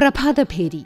പ്രഭാതഭേരി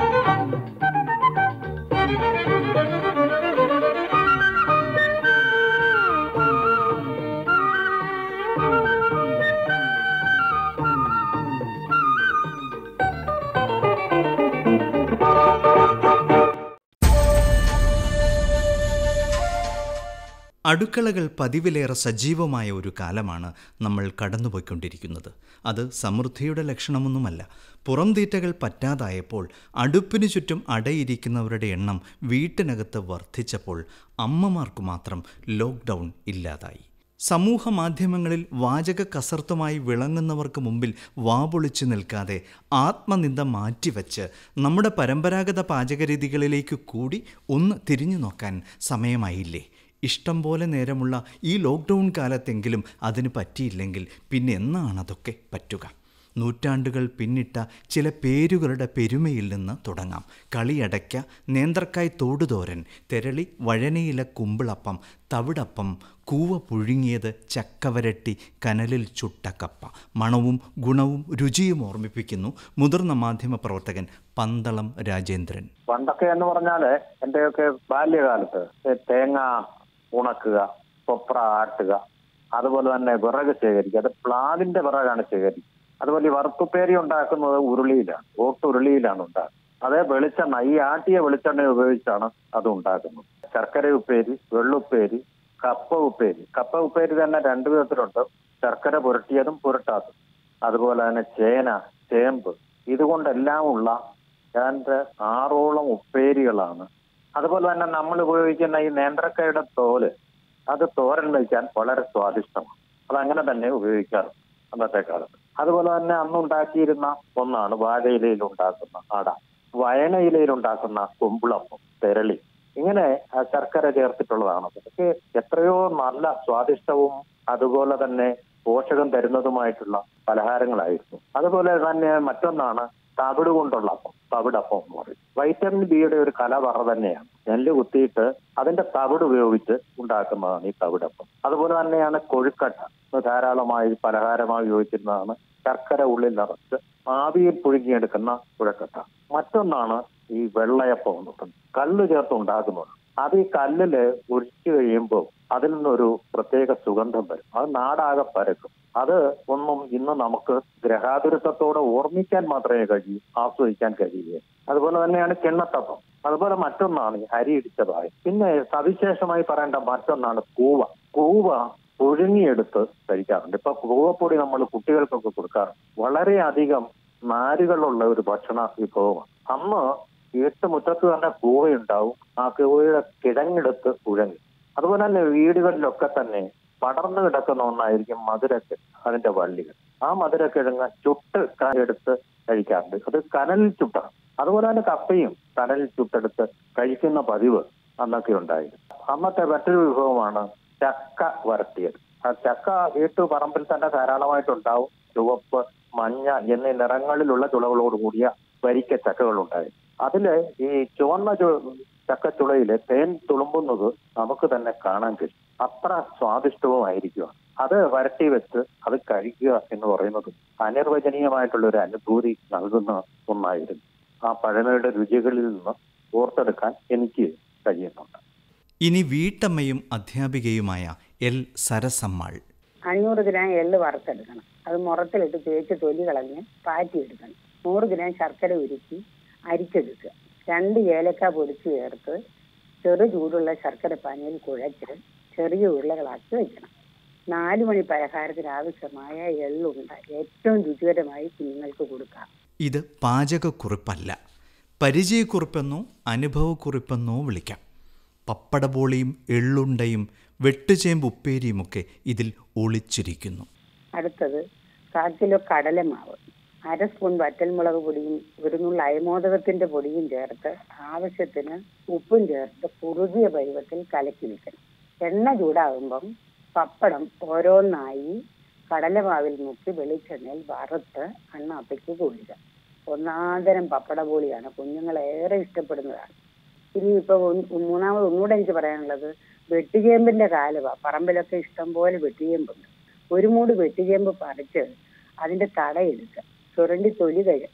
അടുക്കളകൾ പതിവിലേറെ സജീവമായ ഒരു കാലമാണ് നമ്മൾ കടന്നുപോയിക്കൊണ്ടിരിക്കുന്നത് അത് സമൃദ്ധിയുടെ ലക്ഷണമൊന്നുമല്ല പുറംതീറ്റകൾ പറ്റാതായപ്പോൾ അടുപ്പിനു ചുറ്റും അടയിരിക്കുന്നവരുടെ എണ്ണം വീട്ടിനകത്ത് വർദ്ധിച്ചപ്പോൾ അമ്മമാർക്ക് മാത്രം ലോക്ക്ഡൗൺ ഇല്ലാതായി സമൂഹ മാധ്യമങ്ങളിൽ വാചക കസർത്തുമായി വിളങ്ങുന്നവർക്ക് മുമ്പിൽ വാപൊളിച്ചു നിൽക്കാതെ ആത്മനിന്ദ മാറ്റിവെച്ച് നമ്മുടെ പരമ്പരാഗത പാചകരീതികളിലേക്ക് കൂടി ഒന്ന് തിരിഞ്ഞു നോക്കാൻ സമയമായില്ലേ ഇഷ്ടം പോലെ നേരമുള്ള ഈ ലോക്ക്ഡൗൺ കാലത്തെങ്കിലും അതിന് പറ്റിയില്ലെങ്കിൽ പിന്നെ എന്നാണ് അതൊക്കെ പറ്റുക നൂറ്റാണ്ടുകൾ പിന്നിട്ട ചില പേരുകളുടെ പെരുമയിൽ നിന്ന് തുടങ്ങാം കളിയടയ്ക്ക നേന്ത്രക്കായ് തോടുതോരൻ തെരളി വഴനയില കുമ്പിളപ്പം തവിടപ്പം കൂവ പുഴുങ്ങിയത് ചക്കവരട്ടി കനലിൽ ചുട്ട കപ്പ മണവും ഗുണവും രുചിയും ഓർമ്മിപ്പിക്കുന്നു മുതിർന്ന മാധ്യമ പ്രവർത്തകൻ പന്തളം രാജേന്ദ്രൻ പണ്ടൊക്കെ എന്ന് പറഞ്ഞാല് എന്റെയൊക്കെ ബാല്യകാലത്ത് ഈ തേങ്ങ ഉണക്കുക കൊപ്ര ആട്ടുക അതുപോലെ തന്നെ വിറക് ശേഖരിക്കുക അത് പ്ലാവിന്റെ വിറകാണ് ശേഖരിക്കുക അതുപോലെ ഈ വറുത്തുപ്പേരി ഉണ്ടാക്കുന്നത് ഉരുളിയിലാണ് ഓട്ടുരുളിയിലാണ് ഉണ്ടാക്കുന്നത് അതേ വെളിച്ചെണ്ണ ഈ ആട്ടിയ വെളിച്ചെണ്ണ ഉപയോഗിച്ചാണ് അത് ഉണ്ടാക്കുന്നത് ശർക്കര ഉപ്പേരി വെള്ളുപ്പേരി കപ്പ ഉപ്പേരി കപ്പ ഉപ്പേരി തന്നെ രണ്ടു വിധത്തിലുണ്ട് ശർക്കര പുരട്ടിയതും പുരട്ടാത്തതും അതുപോലെ തന്നെ ചേന ചേമ്പ് ഇതുകൊണ്ടെല്ലാം ഉള്ള ഏതാണ്ട് ആറോളം ഉപ്പേരികളാണ് അതുപോലെ തന്നെ നമ്മൾ ഉപയോഗിക്കുന്ന ഈ നേന്ത്രക്കായുടെ തോല് അത് തോരൻ വയ്ക്കാൻ വളരെ സ്വാദിഷ്ടമാണ് അതങ്ങനെ തന്നെ ഉപയോഗിക്കാറ് അന്നത്തെ കാലത്ത് അതുപോലെ തന്നെ അന്ന് ഉണ്ടാക്കിയിരുന്ന ഒന്നാണ് വാഴയിലയിൽ ഉണ്ടാക്കുന്ന അട വയണയിലയിൽ ഉണ്ടാക്കുന്ന കുമ്പിളപ്പം തെരളി ഇങ്ങനെ ആ ശർക്കര ചേർത്തിട്ടുള്ളതാണ് അതൊക്കെ എത്രയോ നല്ല സ്വാദിഷ്ടവും അതുപോലെ തന്നെ പോഷകം തരുന്നതുമായിട്ടുള്ള പലഹാരങ്ങളായിരുന്നു അതുപോലെ തന്നെ മറ്റൊന്നാണ് തവിട് കൊണ്ടുള്ള അപ്പം തവിടപ്പം എന്ന് പറയും വൈറ്റമിൻ ബിയുടെ ഒരു കലവറ തന്നെയാണ് നെല്ല് കുത്തിയിട്ട് അതിന്റെ തവിട് ഉപയോഗിച്ച് ഉണ്ടാക്കുന്നതാണ് ഈ തവിടപ്പം അതുപോലെ തന്നെയാണ് കൊഴുക്കട്ട ഇത് ധാരാളമായി പലഹാരമായി ഉപയോഗിച്ചിരുന്നതാണ് ശർക്കര ഉള്ളിൽ നിറച്ച് ആവിയിൽ പുഴുങ്ങിയെടുക്കുന്ന കുഴക്കട്ട മറ്റൊന്നാണ് ഈ വെള്ളയപ്പം എന്ന് പറയുന്നത് കല്ല് ചേർത്ത് ഉണ്ടാക്കുന്നത് അത് ഈ കല്ലില് ഒഴിച്ചു കഴിയുമ്പോൾ അതിൽ നിന്നൊരു പ്രത്യേക സുഗന്ധം വരും അത് നാടാകെ പരക്കും അത് ഒന്നും ഇന്ന് നമുക്ക് ഗ്രഹാതുരത്വത്തോടെ ഓർമ്മിക്കാൻ മാത്രമേ കഴിയൂ ആസ്വദിക്കാൻ കഴിയുകയും അതുപോലെ തന്നെയാണ് കിണ്ണത്തപ്പം അതുപോലെ മറ്റൊന്നാണ് ഈ അരി ഇടിച്ചതായി പിന്നെ സവിശേഷമായി പറയേണ്ട മറ്റൊന്നാണ് കൂവ കൂവ പുഴുങ്ങിയെടുത്ത് കഴിക്കാറുണ്ട് ഇപ്പൊ കൂവപ്പൊടി നമ്മൾ കുട്ടികൾക്കൊക്കെ കൊടുക്കാറുണ്ട് വളരെയധികം നാരുകളുള്ള ഒരു ഭക്ഷണ വിഭവമാണ് അന്ന് വീട്ടുമുറ്റത്ത് തന്നെ കൂവയുണ്ടാവും ആ കൂവയുടെ കിഴങ്ങെടുത്ത് പുഴങ്ങി അതുപോലെ തന്നെ വീടുകളിലൊക്കെ തന്നെ പടർന്നു കിടക്കുന്ന ഒന്നായിരിക്കും മധുരക്ക് അതിന്റെ വള്ളികൾ ആ മധുരക്കിഴങ്ങ് ചുട്ട് ക- എടുത്ത് കഴിക്കാറുണ്ട് അത് കനലിൽ ചുട്ടാണ് അതുപോലെ തന്നെ കപ്പയും കനലിൽ ചുട്ടെടുത്ത് കഴിക്കുന്ന പതിവ് അന്നൊക്കെ ഉണ്ടായിരുന്നു അന്നത്തെ മറ്റൊരു വിഭവമാണ് ചക്ക വരട്ടിയത് ആ ചക്ക വീട്ടു പറമ്പിൽ തന്നെ ധാരാളമായിട്ടുണ്ടാവും ചുവപ്പ് മഞ്ഞ എന്നീ നിറങ്ങളിലുള്ള ചുളകളോട് കൂടിയ വരിക്ക ചക്കകൾ ഉണ്ടായിരുന്നു അതില് ഈ ചുവന്ന ചു- ചക്കച്ചുളയില് തേൻ തുളുമ്പുന്നത് നമുക്ക് തന്നെ കാണാൻ കഴിയും അത്ര സ്വാദിഷ്ടവുമായിരിക്കുക അത് വരട്ടി വെച്ച് അത് കഴിക്കുക എന്ന് പറയുന്നത് അനിർവചനീയമായിട്ടുള്ള ഒരു അനുഭൂതി നൽകുന്ന ഒന്നായിരുന്നു ആ പഴമയുടെ രുചികളിൽ നിന്ന് ഓർത്തെടുക്കാൻ എനിക്ക് കഴിയുന്നുണ്ട് ഇനി വീട്ടമ്മയും അധ്യാപികയുമായ എൽ സരസമ്മാൾ അഞ്ഞൂറ് ഗ്രാം എള്ള് വറുത്തെടുക്കണം അത് മുറത്തിലിട്ട് തേച്ച് തൊലി കളഞ്ഞ് പാറ്റിയെടുക്കണം നൂറ് ഗ്രാം ശർക്കര ഉരുക്കി അരിച്ചെടുക്കുക രണ്ട് ഏലക്ക പൊടിച്ച് ചേർത്ത് ചെറു ചൂടുള്ള ശർക്കര പാനിയിൽ കുഴച്ച് ചെറിയ ഉരുളകളാക്കി വെക്കണം നാല് മണി പലഹാരത്തിന് ആവശ്യമായ എള്ളുണ്ട ഏറ്റവും രുചികരമായി കുഞ്ഞുങ്ങൾക്ക് കൊടുക്കാം ഇത് പാചകക്കുറിപ്പല്ല പരിചയക്കുറിപ്പെന്നോ അനുഭവക്കുറിപ്പെന്നോ വിളിക്കാം പപ്പടബോളിയും എള്ളുണ്ടയും വെട്ടുചേമ്പ് ഉപ്പേരിയുമൊക്കെ ഇതിൽ ഒളിച്ചിരിക്കുന്നു അടുത്തത് കാൽ കിലോ കടലമാവ് അര സ്പൂൺ വറ്റൽമുളക് പൊടിയും ഒരു നുള്ള അയമോദകത്തിന്റെ പൊടിയും ചേർത്ത് ആവശ്യത്തിന് ഉപ്പും ചേർത്ത് കുറുകിയ പരുവത്തിൽ കലക്കി വെക്കണം എണ്ണ ചൂടാകുമ്പം പപ്പടം ഓരോന്നായി കടലമാവിൽ മുക്കി വെളിച്ചെണ്ണയിൽ വറുത്ത് അണ്ണാപ്പയ്ക്ക് കൊള്ളുക ഒന്നാന്തരം പപ്പട പോളിയാണ് കുഞ്ഞുങ്ങൾ ഏറെ ഇഷ്ടപ്പെടുന്നതാണ് ഇനി ഇപ്പൊ ഒന്ന് മൂന്നാമത് ഒന്നുകൂടെ എനിക്ക് പറയാനുള്ളത് വെട്ടുചേമ്പിന്റെ കാലമാണ് പറമ്പിലൊക്കെ ഇഷ്ടം പോലെ വെട്ടുചേമ്പുണ്ട് ഒരു മൂട് വെട്ടുചേമ്പ് പറിച്ച് അതിന്റെ തടയെടുക്കുക ചുരണ്ടി തൊലി കഴി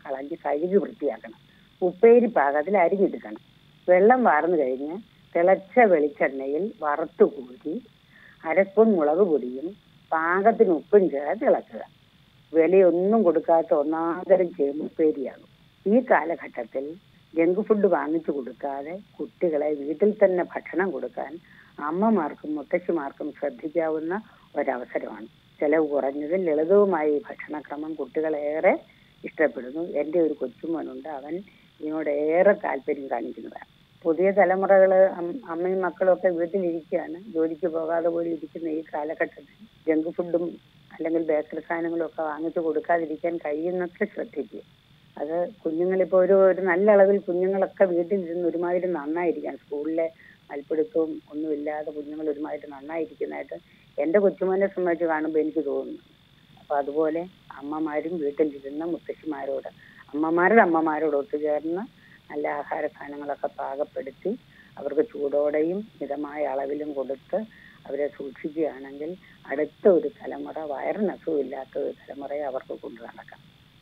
കളഞ്ഞ് കഴുകി വൃത്തിയാക്കണം ഉപ്പേരി പാകത്തിൽ അരിഞ്ഞെടുക്കണം വെള്ളം വാർന്നു കഴിഞ്ഞ് തിളച്ച വെളിച്ചെണ്ണയിൽ വറുത്തു കൂട്ടി അരസ്പൂൺ മുളക് പൊടിയും പാകത്തിന് ഉപ്പും ചേർത്ത് ഇളക്കുക വിലയൊന്നും കൊടുക്കാത്ത ഒന്നാന്തരം ചേമ്പുപ്പേരിയാകും ഈ കാലഘട്ടത്തിൽ ജങ്ക് ഫുഡ് വാങ്ങിച്ചു കൊടുക്കാതെ കുട്ടികളെ വീട്ടിൽ തന്നെ ഭക്ഷണം കൊടുക്കാൻ അമ്മമാർക്കും മുത്തശ്ശിമാർക്കും ശ്രദ്ധിക്കാവുന്ന ഒരവസരമാണ് ചെലവ് കുറഞ്ഞതും ലളിതവുമായ ഈ ഭക്ഷണക്രമം കുട്ടികളേറെ ഇഷ്ടപ്പെടുന്നു എൻ്റെ ഒരു കൊച്ചുമോനുണ്ട് അവൻ ഇതിനോട് ഏറെ താല്പര്യം കാണിക്കുന്നതാണ് പുതിയ തലമുറകള് അം- അമ്മയും മക്കളും ഒക്കെ വീട്ടിലിരിക്കുകയാണ് ജോലിക്ക് പോകാതെ പോലും ഇരിക്കുന്ന ഈ കാലഘട്ടത്തിൽ ജങ്ക് ഫുഡും അല്ലെങ്കിൽ ബേക്കറി സാധനങ്ങളും ഒക്കെ വാങ്ങിച്ചു കൊടുക്കാതിരിക്കാൻ കഴിയുന്നത്ര ശ്രദ്ധിക്കുക അത് കുഞ്ഞുങ്ങളിപ്പോ ഒരു ഒരു നല്ല അളവിൽ കുഞ്ഞുങ്ങളൊക്കെ വീട്ടിലിരുന്ന് ഒരുമാതിരി നന്നായിരിക്കാം സ്കൂളിലെ മൽപ്പിടുത്തവും ഒന്നുമില്ലാതെ കുഞ്ഞുങ്ങൾ ഒരുമാതിരി നന്നായിരിക്കുന്നതായിട്ട് എൻ്റെ കൊച്ചുമോനെ സംബന്ധിച്ച് കാണുമ്പോൾ എനിക്ക് തോന്നുന്നു അപ്പൊ അതുപോലെ അമ്മമാരും വീട്ടിലിരുന്ന മുത്തശ്ശിമാരോട് അമ്മമാരുടെ അമ്മമാരോട് ഒത്തുചേർന്ന് നല്ല ആഹാര സാധനങ്ങളൊക്കെ പാകപ്പെടുത്തി അവർക്ക് ചൂടോടെയും മിതമായ അളവിലും കൊടുത്ത് അവരെ സൂക്ഷിക്കുകയാണെങ്കിൽ അടുത്ത ഒരു തലമുറ വയറിന് അസുഖമില്ലാത്ത ഒരു തലമുറയെ അവർക്ക് കൊണ്ടു നടക്കാം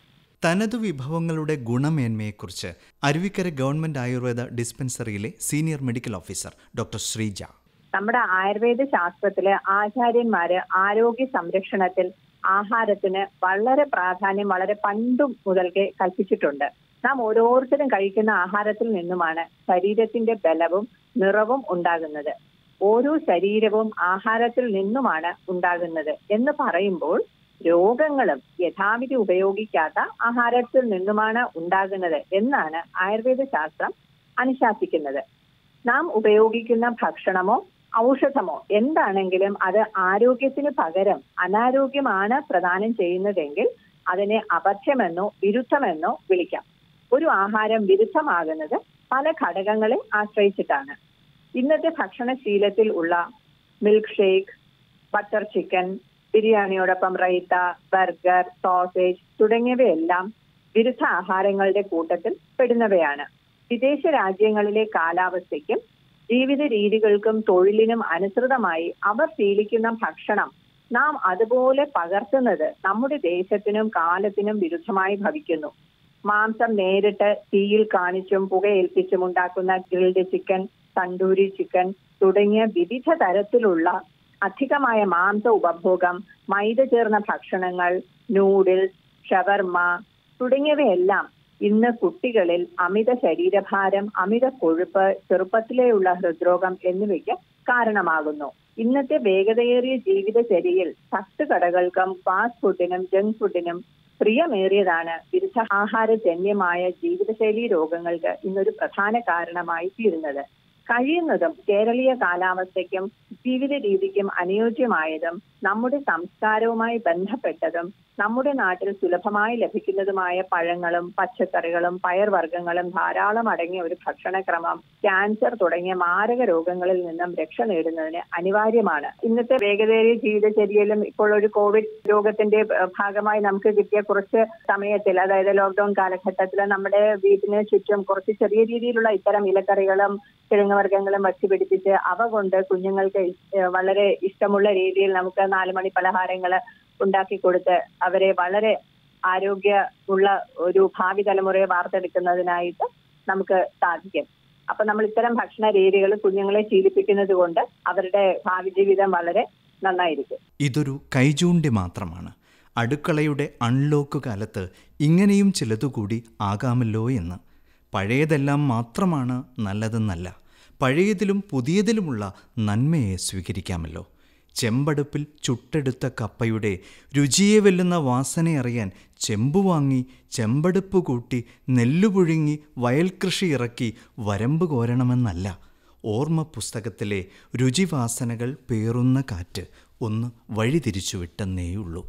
തനതു വിഭവങ്ങളുടെ ഗുണമേന്മയെക്കുറിച്ച് അരുവിക്കര ഗവൺമെന്റ് ആയുർവേദ ഡിസ്പെൻസറിയിലെ senior medical officer doctor Sreeja നമ്മുടെ ആയുർവേദ ശാസ്ത്രത്തില് ആചാര്യന്മാര് ആരോഗ്യ സംരക്ഷണത്തിൽ ആഹാരത്തിന് വളരെ പ്രാധാന്യം വളരെ പണ്ടും മുതൽക്കേ കൽപ്പിച്ചിട്ടുണ്ട് നാം ഓരോരുത്തരും കഴിക്കുന്ന ആഹാരത്തിൽ നിന്നുമാണ് ശരീരത്തിന്റെ ബലവും നിറവും ഉണ്ടാകുന്നത് ഓരോ ശരീരവും ആഹാരത്തിൽ നിന്നുമാണ് ഉണ്ടാകുന്നത് എന്ന് പറയുമ്പോൾ രോഗങ്ങളും യഥാവിധി ഉപയോഗിക്കാത്ത ആഹാരത്തിൽ നിന്നുമാണ് ഉണ്ടാകുന്നത് എന്നാണ് ആയുർവേദ ശാസ്ത്രം അനുശാസിക്കുന്നത് നാം ഉപയോഗിക്കുന്ന ഭക്ഷണമോ ഔഷധമോ എന്താണെങ്കിലും അത് ആരോഗ്യത്തിന് പകരം അനാരോഗ്യമാണ് പ്രദാനം ചെയ്യുന്നതെങ്കിൽ അതിനെ അപഥ്യമെന്നോ വിരുദ്ധമെന്നോ വിളിക്കാം ഒരു ആഹാരം വിരുദ്ധമാകുന്നത് പല ഘടകങ്ങളെ ആശ്രയിച്ചിട്ടാണ് ഇന്നത്തെ ഭക്ഷണശീലത്തിൽ ഉള്ള മിൽക്ക് ഷേക്ക് ബട്ടർ ചിക്കൻ ബിരിയാണിയോടൊപ്പം റൈത്ത ബർഗർ സോസേജ് തുടങ്ങിയവയെല്ലാം വിരുദ്ധ ആഹാരങ്ങളുടെ കൂട്ടത്തിൽ പെടുന്നവയാണ് വിദേശ രാജ്യങ്ങളിലെ കാലാവസ്ഥയ്ക്കും ജീവിത രീതികൾക്കും തൊഴിലിനും അനുസൃതമായി അവർ ശീലിക്കുന്ന ഭക്ഷണം നാം അതുപോലെ പകർത്തുന്നത് നമ്മുടെ ദേശത്തിനും കാലത്തിനും വിരുദ്ധമായി ഭവിക്കുന്നു മാംസം നേരിട്ട് തീയിൽ കാണിച്ചും പുകയേൽപ്പിച്ചും ഉണ്ടാക്കുന്ന ഗ്രിൽഡ് ചിക്കൻ തണ്ടൂരി ചിക്കൻ തുടങ്ങിയ വിവിധ തരത്തിലുള്ള അധികമായ മാംസ ഉപഭോഗം മൈദ ചേർന്ന ഭക്ഷണങ്ങൾ നൂഡിൽസ് ഷവർമ തുടങ്ങിയവയെല്ലാം ഇന്ന് കുട്ടികളിൽ അമിത ശരീരഭാരം അമിത കൊഴുപ്പ് ചെറുപ്പത്തിലെയുള്ള ഹൃദ്രോഗം എന്നിവയ്ക്ക് കാരണമാകുന്നു ഇന്നത്തെ വേഗതയേറിയ ജീവിതചര്യയിൽ തട്ടുകടകൾക്കും ഫാസ്റ്റ് ഫുഡിനും ജങ്ക് ഫുഡിനും പ്രിയമേറിയതാണ് വിരുദ്ധ ആഹാരജന്യമായ ജീവിതശൈലി രോഗങ്ങൾക്ക് ഇന്നൊരു പ്രധാന കാരണമായി തീരുന്നത് കഴിയുന്നതും കേരളീയ കാലാവസ്ഥയ്ക്കും ജീവിത രീതിക്കും അനുയോജ്യമായതും നമ്മുടെ സംസ്കാരവുമായി ബന്ധപ്പെട്ടതും നമ്മുടെ നാട്ടിൽ സുലഭമായി ലഭിക്കുന്നതുമായ പഴങ്ങളും പച്ചക്കറികളും പയർവർഗ്ഗങ്ങളും ധാരാളം അടങ്ങിയ ഒരു ഭക്ഷണക്രമം ക്യാൻസർ തുടങ്ങിയ മാരക രോഗങ്ങളിൽ നിന്നും രക്ഷ നേടുന്നതിന് അനിവാര്യമാണ് ഇന്നത്തെ വേഗതയേറിയ ജീവിതചര്യയിലും ഇപ്പോൾ ഒരു കോവിഡ് രോഗത്തിന്റെ ഏഹ്, ഭാഗമായി നമുക്ക് കിട്ടിയ കുറച്ച് സമയത്തിൽ അതായത് ലോക്ക്ഡൌൺ കാലഘട്ടത്തിൽ നമ്മുടെ വീടിന് ചുറ്റും കുറച്ച് ചെറിയ രീതിയിലുള്ള ഇത്തരം ഇലക്കറികളും കിഴങ്ങുവർഗ്ഗങ്ങളും വച്ച് പിടിപ്പിച്ച് അവ കൊണ്ട് കുഞ്ഞുങ്ങൾക്ക് ഏഹ്, വളരെ ഇഷ്ടമുള്ള രീതിയിൽ നമുക്ക് നാലുമണി പലഹാരങ്ങൾ ഉണ്ടാക്കി കൊടുത്ത് അവരെ വളരെ ആരോഗ്യ ഉള്ള ഒരു ഭാവി തലമുറയെ വാർത്തെടുക്കുന്നതിനായിട്ട് നമുക്ക് സാധിക്കും അപ്പൊ നമ്മൾ ഇത്തരം ഭക്ഷണ രീതികൾ കുഞ്ഞുങ്ങളെ ശീലിപ്പിക്കുന്നത് കൊണ്ട് അവരുടെ ഭാവി ജീവിതം വളരെ നന്നായിരിക്കും ഇതൊരു കൈചൂണ്ടി മാത്രമാണ് അടുക്കളയുടെ അൺലോക്ക് കാലത്ത് ഇങ്ങനെയും ചിലതുകൂടി ആകാമല്ലോ എന്ന് പഴയതെല്ലാം മാത്രമാണ് നല്ലതെന്നല്ല പഴയതിലും പുതിയതിലുമുള്ള നന്മയെ സ്വീകരിക്കാമല്ലോ ചെമ്പടുപ്പിൽ ചുട്ടെടുത്ത കപ്പയുടെ രുചിയെ വെല്ലുന്ന വാസനയറിയാൻ ചെമ്പു വാങ്ങി ചെമ്പടുപ്പ് കൂട്ടി നെല്ലു പുഴുങ്ങി വയൽകൃഷി ഇറക്കി വരമ്പ് കോരണമെന്നല്ല ഓർമ്മ പുസ്തകത്തിലെ രുചിവാസനകൾ പേറുന്ന കാറ്റ് ഒന്ന് വഴിതിരിച്ചുവിട്ടെന്നേയുള്ളൂ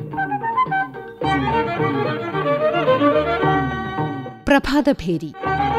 പ്രഭാതഭേരി